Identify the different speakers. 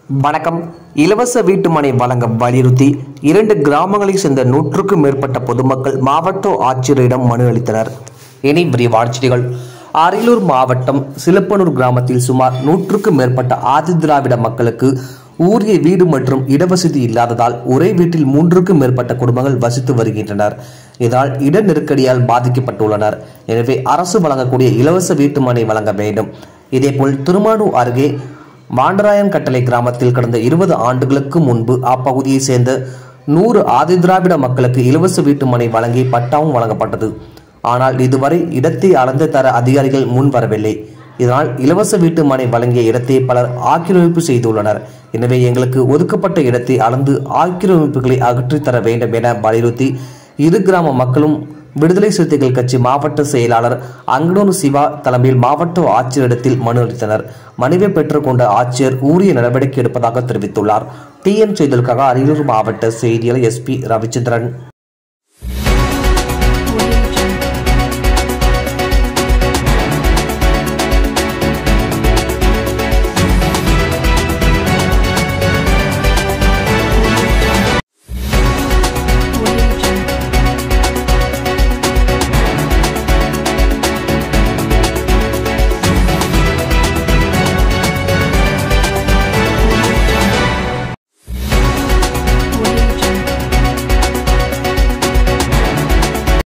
Speaker 1: வணக்கம் இலவச வீட்டு மனை வழங்க வலியுறுத்தி இரண்டு கிராமங்களைச் சேர்ந்த நூற்றுக்கும் மேற்பட்ட பொதுமக்கள் மாவட்ட ஆட்சியரிடம் மனு அளித்தனர் இனி விரிவான செய்திகள் அரியலூர் மாவட்டம் சிலப்பனூர் கிராமத்தில் சுமார் நூற்றுக்கும் மேற்பட்ட ஆதி திராவிட மக்களுக்கு ஊரிய வீடு மற்றும் இடவசதி இல்லாததால் ஒரே வீட்டில் மூன்றுக்கும் மேற்பட்ட குடும்பங்கள் வசித்து வருகின்றனர் இதனால் இட நெருக்கடியால் பாதிக்கப்பட்டுள்ளனர் எனவே அரசு வழங்கக்கூடிய இலவச வீட்டு மனை வழங்க வேண்டும் இதேபோல் திருமானூர் அருகே மாண்டராயன் கட்டளை கிராமத்தில் கடந்த இருபது ஆண்டுகளுக்கு முன்பு அப்பகுதியை சேர்ந்த நூறு ஆதிதிராவிட மக்களுக்கு இலவச வீட்டு மனை வழங்கி பட்டாவும் வழங்கப்பட்டது ஆனால் இதுவரை இடத்தை அளந்து தர அதிகாரிகள் முன் வரவில்லை இதனால் இலவச வீட்டு மனை வழங்கிய இடத்தை பலர் ஆக்கிரமிப்பு செய்துள்ளனர் எனவே எங்களுக்கு ஒதுக்கப்பட்ட இடத்தை அளந்து ஆக்கிரமிப்புகளை அகற்றித் தர வேண்டும் என வலியுறுத்தி இரு கிராம மக்களும் விடுதலை சிறுத்தைகள் கட்சி மாவட்ட செயலாளர் அங்கனூர் சிவா தலைமையில் மாவட்ட ஆட்சியரிடத்தில் மனு அளித்தனர் மனுவை பெற்றுக்கொண்ட ஆட்சியர் உரிய நடவடிக்கை எடுப்பதாக தெரிவித்துள்ளார் டிஎன் செய்திகளுக்காக அரியலூர் மாவட்ட செய்தியாளர் எஸ்பி ரவிச்சந்திரன்